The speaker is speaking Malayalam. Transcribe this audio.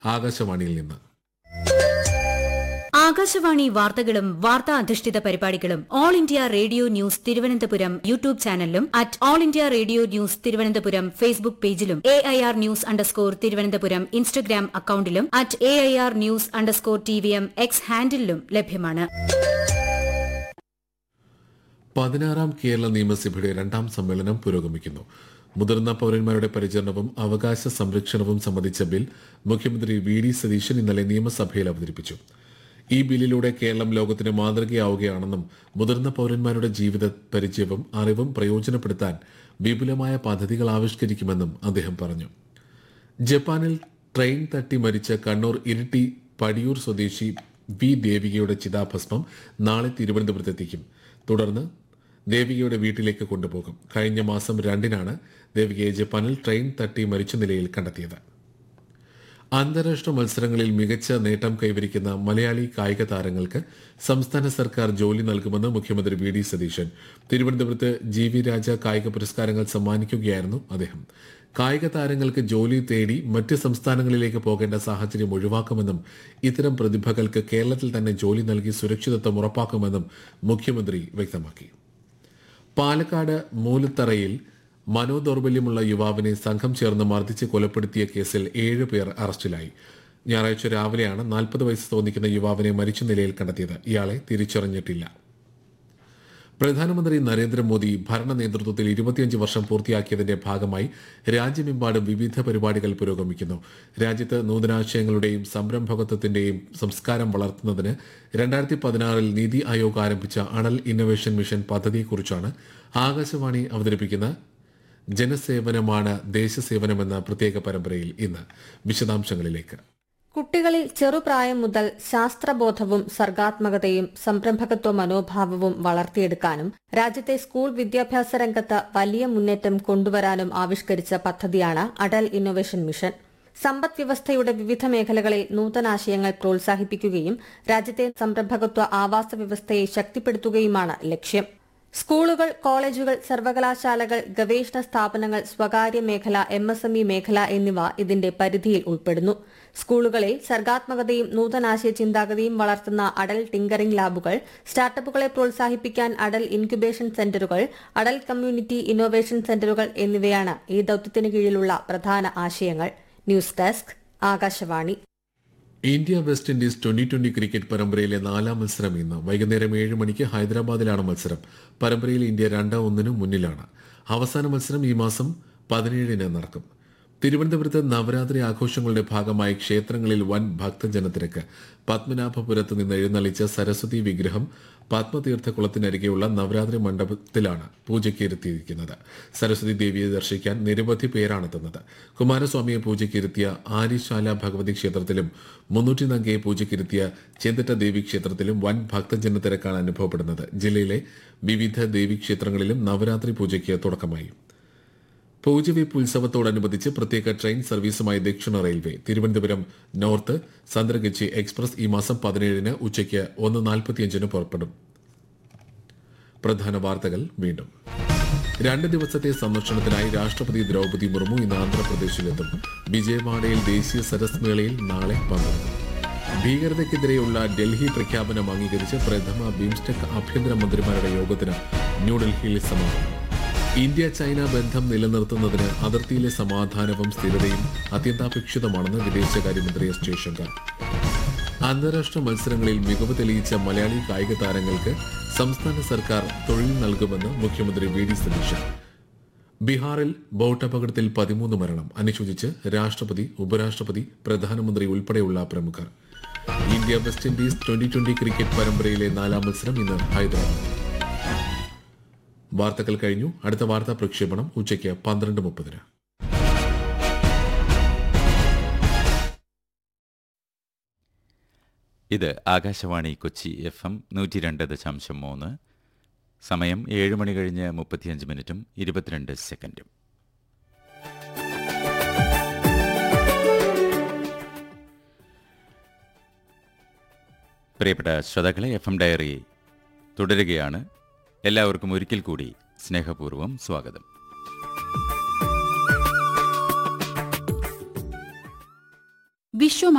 ആകാശവാണിയിൽ നിന്ന് ആകാശവാണി വാർത്തകളും വാർത്താ അധിഷ്ഠിത പരിപാടികളും All India Radio News Thiruvananthapuram YouTube ചാനലിലും at All India Radio News Thiruvananthapuram Facebook പേജിലും A I R news underscore Thiruvananthapuram Instagram അക്കൌണ്ടിലും at A I R news underscore T V M X ഹാൻഡിലും ലഭ്യമാണ് പതിനാറാം കേരള നിയമസഭയുടെ രണ്ടാം സമ്മേളനം പുരോഗമിക്കുന്നു മുതിർന്ന പൌരന്മാരുടെ പരിചരണവും അവകാശ സംരക്ഷണവും സംബന്ധിച്ച ബിൽ മുഖ്യമന്ത്രി വി ഡി സതീശൻ ഇന്നലെ നിയമസഭയിൽ അവതരിപ്പിച്ചു ഈ ബില്ലിലൂടെ കേരളം ലോകത്തിന് മാതൃകയാവുകയാണെന്നും മുതിർന്ന പൌരന്മാരുടെ ജീവിത പരിചയവും അറിവും പ്രയോജനപ്പെടുത്താൻ വിപുലമായ പദ്ധതികൾ ആവിഷ്കരിക്കുമെന്നും അദ്ദേഹം പറഞ്ഞു ജപ്പാനിൽ ട്രെയിൻ തട്ടി മരിച്ച കണ്ണൂർ ഇരിട്ടി പടിയൂർ സ്വദേശി വി ദേവികയുടെ ചിതാഭസ്മം നാളെ തിരുവനന്തപുരത്തെത്തിക്കും തുടർന്ന് ദേവികയുടെ വീട്ടിലേക്ക് കൊണ്ടുപോകും കഴിഞ്ഞ മാസം രണ്ടിനാണ് ദേവികയെ ജപ്പാനിൽ ട്രെയിൻ തട്ടി മരിച്ച നിലയിൽ കണ്ടെത്തിയത് അന്താരാഷ്ട്ര മത്സരങ്ങളിൽ മികച്ച നേട്ടം കൈവരിക്കുന്ന മലയാളി കായിക താരങ്ങൾക്ക് സംസ്ഥാന സർക്കാർ ജോലി നൽകുമെന്ന് മുഖ്യമന്ത്രി വി ഡി സതീശൻ തിരുവനന്തപുരത്ത് ജി വി രാജ കായിക പുരസ്കാരങ്ങൾ സമ്മാനിക്കുകയായിരുന്നു അദ്ദേഹം കായിക താരങ്ങൾക്ക് ജോലി തേടി മറ്റ് സംസ്ഥാനങ്ങളിലേക്ക് പോകേണ്ട സാഹചര്യം ഒഴിവാക്കുമെന്നും ഇത്തരം പ്രതിഭകൾക്ക് കേരളത്തിൽ തന്നെ ജോലി നൽകി സുരക്ഷിതത്വം ഉറപ്പാക്കുമെന്നും മുഖ്യമന്ത്രി വ്യക്തമാക്കി പാലക്കാട് മൂലത്തറയിൽ മനോദൗർബല്യമുള്ള യുവാവിനെ സംഘം ചേർന്ന് മർദ്ദിച്ച് കൊലപ്പെടുത്തിയ കേസിൽ ഏഴ് പേർ അറസ്റ്റിലായി ഞായറാഴ്ച രാവിലെയാണ് നാൽപ്പത് വയസ്സ് തോന്നിക്കുന്ന യുവാവിനെ മരിച്ച നിലയിൽ കണ്ടെത്തിയത് ഇയാളെ തിരിച്ചറിഞ്ഞിട്ടില്ല പ്രധാനമന്ത്രി നരേന്ദ്രമോദി ഭരണ നേതൃത്വത്തിൽ ഇരുപത്തിയഞ്ച് വർഷം പൂർത്തിയാക്കിയതിന്റെ ഭാഗമായി രാജ്യമെമ്പാടും വിവിധ പരിപാടികൾ പുരോഗമിക്കുന്നു രാജ്യത്ത് നൂതനാശയങ്ങളുടെയും സംരംഭകത്വത്തിന്റെയും സംസ്കാരം വളർത്തുന്നതിന് രണ്ടായിരത്തി പതിനാറിൽ നീതി ആയോഗ് ആരംഭിച്ച അണൽ ഇന്നൊവേഷൻ മിഷൻ പദ്ധതിയെക്കുറിച്ചാണ് ആകാശവാണി അവതരിപ്പിക്കുന്ന ജനസേവനമാണ് ദേശസേവനമെന്ന പ്രത്യേക പരമ്പരയിൽ ഇന്ന് വിശദാംശങ്ങളിലേക്ക് കുട്ടികളിൽ ചെറുപ്രായം മുതൽ ശാസ്ത്രബോധവും സർഗാത്മകതയും സംരംഭകത്വ മനോഭാവവും വളർത്തിയെടുക്കാനും രാജ്യത്തെ സ്കൂൾ വിദ്യാഭ്യാസ രംഗത്ത് വലിയ മുന്നേറ്റം കൊണ്ടുവരാനും ആവിഷ്കരിച്ച പദ്ധതിയാണ് അടൽ ഇന്നൊവേഷൻ മിഷൻ സമ്പദ് വ്യവസ്ഥയുടെ വിവിധ മേഖലകളിൽ നൂതനാശയങ്ങൾ പ്രോത്സാഹിപ്പിക്കുകയും രാജ്യത്തെ സംരംഭകത്വ ആവാസ വ്യവസ്ഥയെ ശക്തിപ്പെടുത്തുകയുമാണ് ലക്ഷ്യം സ്കൂളുകൾ കോളേജുകൾ സർവകലാശാലകൾ ഗവേഷണ സ്ഥാപനങ്ങൾ സ്വകാര്യ മേഖല എം എസ് എം ഇ മേഖല എന്നിവ ഇതിന്റെ പരിധിയിൽ ഉൾപ്പെടുന്നു സ്കൂളുകളിൽ സർഗാത്മകതയും നൂതനാശയ ചിന്താഗതിയും വളർത്തുന്ന അടൽ ടിങ്കറിംഗ് ലാബുകൾ സ്റ്റാർട്ടപ്പുകളെ പ്രോത്സാഹിപ്പിക്കാൻ അടൽ ഇൻക്യുബേഷൻ സെന്ററുകൾ അടൽ കമ്മ്യൂണിറ്റി ഇന്നോവേഷൻ സെന്ററുകൾ എന്നിവയാണ് ഈ ദൌത്യത്തിന് കീഴിലുള്ള പ്രധാന ആശയങ്ങൾ news desk Akashvani India West Indies twenty twenty cricket പരമ്പരയിലെ നാലാം മത്സരം ഇന്ന് വൈകുന്നേരം ഏഴ് മണിക്ക് ഹൈദരാബാദിലാണ് മത്സരം പരമ്പരയിൽ ഇന്ത്യ രണ്ട് ഒന്നിന് മുന്നിലാണ് അവസാന മത്സരം ഈ മാസം പതിനേഴിന് നടക്കും തിരുവനന്തപുരത്ത് നവരാത്രി ആഘോഷങ്ങളുടെ ഭാഗമായി ക്ഷേത്രങ്ങളിൽ വൻ ഭക്തജനത്തിരക്ക് പത്മനാഭപുരത്ത് നിന്ന് എഴുന്നള്ളിച്ച സരസ്വതി വിഗ്രഹം പത്മതീർത്ഥക്കുളത്തിനരികെയുള്ള നവരാത്രി മണ്ഡപത്തിലാണ് പൂജയ്ക്ക് ഇരുത്തിയിരിക്കുന്നത് സരസ്വതി ദേവിയെ ദർശിക്കാൻ നിരവധി പേരാണെത്തുന്നത് കുമാരസ്വാമിയെ പൂജയ്ക്കിരുത്തിയ ആര്യശാല ഭഗവതി ക്ഷേത്രത്തിലും മുന്നൂറ്റി നങ്കയെ പൂജയ്ക്കിരുത്തിയ ചെന്തട്ട ദേവി ക്ഷേത്രത്തിലും വൻ ഭക്തജന തിരക്കാണ് അനുഭവപ്പെടുന്നത് ജില്ലയിലെ വിവിധ ദേവീക്ഷേത്രങ്ങളിലും നവരാത്രി പൂജയ്ക്ക് തുടക്കമായി പൂജവെപ്പ് ഉത്സവത്തോടനുബന്ധിച്ച് പ്രത്യേക ട്രെയിൻ സർവീസുമായി ദക്ഷിണ railway Thiruvananthapuram north Santragachi express ഈ മാസം പതിനേഴിന് ഉച്ചയ്ക്ക് ഒന്ന് നാൽപ്പത്തിയഞ്ചിന് പുറപ്പെടും പ്രധാന വാർത്തകൾ വീണ്ടും രണ്ട് ദിവസത്തെ സന്ദർശനത്തിനായി രാഷ്ട്രപതി ദ്രൗപദി മുർമു ഇന്ന് ആന്ധ്രാപ്രദേശിലെത്തും വിജയവാഡയിൽ ദേശീയ സരസ് മേളയിൽ നാളെ പങ്കെടുക്കും ഭീകരതയ്ക്കെതിരെയുള്ള ഡൽഹി പ്രഖ്യാപനം അംഗീകരിച്ച് പ്രഥമ ബിംസ്റ്റെക് ആഭ്യന്തര മന്ത്രിമാരുടെ യോഗത്തിന് ന്യൂഡൽഹിയിൽ സമാപനം ഇന്ത്യ ചൈന ബന്ധം നിലനിർത്തുന്നതിന് അതിർത്തിയിലെ സമാധാനവും സ്ഥിരതയും അത്യന്താപേക്ഷിതമാണെന്ന് വിദേശകാര്യമന്ത്രി എസ് ജയശങ്കർ അന്താരാഷ്ട്ര മത്സരങ്ങളിൽ മികവ് തെളിയിച്ച മലയാളി കായിക താരങ്ങൾക്ക് സംസ്ഥാന സർക്കാർ തൊഴിൽ നൽകുമെന്ന് മുഖ്യമന്ത്രി വി ഡി സതീശൻ ബീഹാറിൽ ബോട്ട് അപകടത്തിൽ പതിമൂന്ന് മരണം അനുശോചിച്ച് രാഷ്ട്രപതി ഉപരാഷ്ട്രപതി പ്രധാനമന്ത്രി ഉൾപ്പെടെയുള്ള പ്രമുഖർ India West Indies twenty twenty cricket പരമ്പരയിലെ നാലാം മത്സരം ഇന്ന് ഹൈദരാബാദ് വാർത്തകൾ കഴിഞ്ഞു അടുത്ത വാർത്താ പ്രക്ഷേപണം ഉച്ചയ്ക്ക് പന്ത്രണ്ട് മുപ്പതിന് ഇത് ആകാശവാണി കൊച്ചി എഫ് എം നൂറ്റി രണ്ട് ദശാംശം മൂന്ന് സമയം ഏഴ് മണി കഴിഞ്ഞ് മുപ്പത്തിയഞ്ച് മിനിറ്റും ഇരുപത്തിരണ്ട് സെക്കൻഡും പ്രിയപ്പെട്ട ശ്രോതാക്കളെ എഫ് എം ഡയറി തുടരുകയാണ് എല്ലാവർക്കും ഒരിക്കൽ കൂടി സ്നേഹപൂർവ്വം സ്വാഗതം വിശ്വ